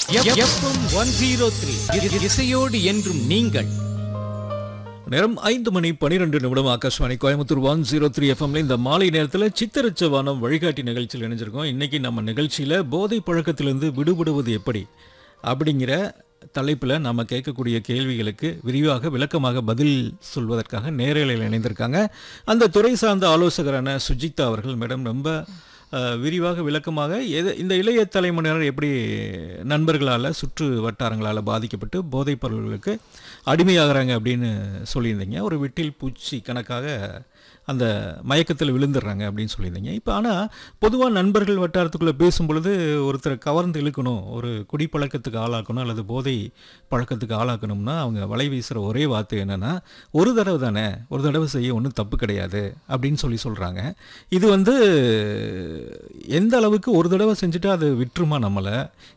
FM one zero three இசையோடு என்றும் நீங்கள் நேரம் ஐந்து மணி பனிரெண்டு நிமிடம் Akashvani Coimbatore one zero three எஃப்எம்ல இந்த மாலை நேரத்தில் சித்தரச்ச வானம் வழிகாட்டி நிகழ்ச்சியில் இணைஞ்சிருக்கோம் இன்னைக்கு நம்ம நிகழ்ச்சியில் போதை பழக்கத்திலிருந்து விடுபடுவது எப்படி அப்படிங்கிற தலைப்பில் நம்ம கேட்கக்கூடிய கேள்விகளுக்கு விரிவாக விளக்கமாக பதில் சொல்வதற்காக நேரலையில் இணைந்திருக்காங்க அந்த துறை சார்ந்த ஆலோசகரான சுஜிதா அவர்கள் மேடம் ரொம்ப அஹ், விரிவாக விளக்கமாக எது இந்த இளைய தலைமுறையினர் எப்படி நண்பர்களால் சுற்று வட்டாரங்களால் பாதிக்கப்பட்டு போதைப் பொருள்களுக்கு அடிமையாகிறாங்க அப்படின்னு சொல்லியிருந்தீங்க ஒரு விட்டில் பூச்சி கணக்காக அந்த மயக்கத்தில் விழுந்துடுறாங்க அப்படின்னு சொல்லியிருந்தீங்க இப்போ ஆனால் பொதுவாக நண்பர்கள் வட்டாரத்துக்குள்ளே பேசும் பொழுது ஒருத்தரை கவர்ந்து இழுக்கணும் ஒரு குடிப்பழக்கத்துக்கு ஆளாக்கணும் அல்லது போதை பழக்கத்துக்கு ஆளாக்கணும்னா அவங்க வலை வீசுகிற ஒரே வார்த்தை என்னென்னா ஒரு தடவை தானே ஒரு தடவை செய்ய ஒன்றும் தப்பு கிடையாது அப்படின்னு சொல்லி சொல்கிறாங்க இது வந்து எந்த அளவுக்கு ஒரு தடவை செஞ்சுட்டா அது விட்டுருமா நம்மளை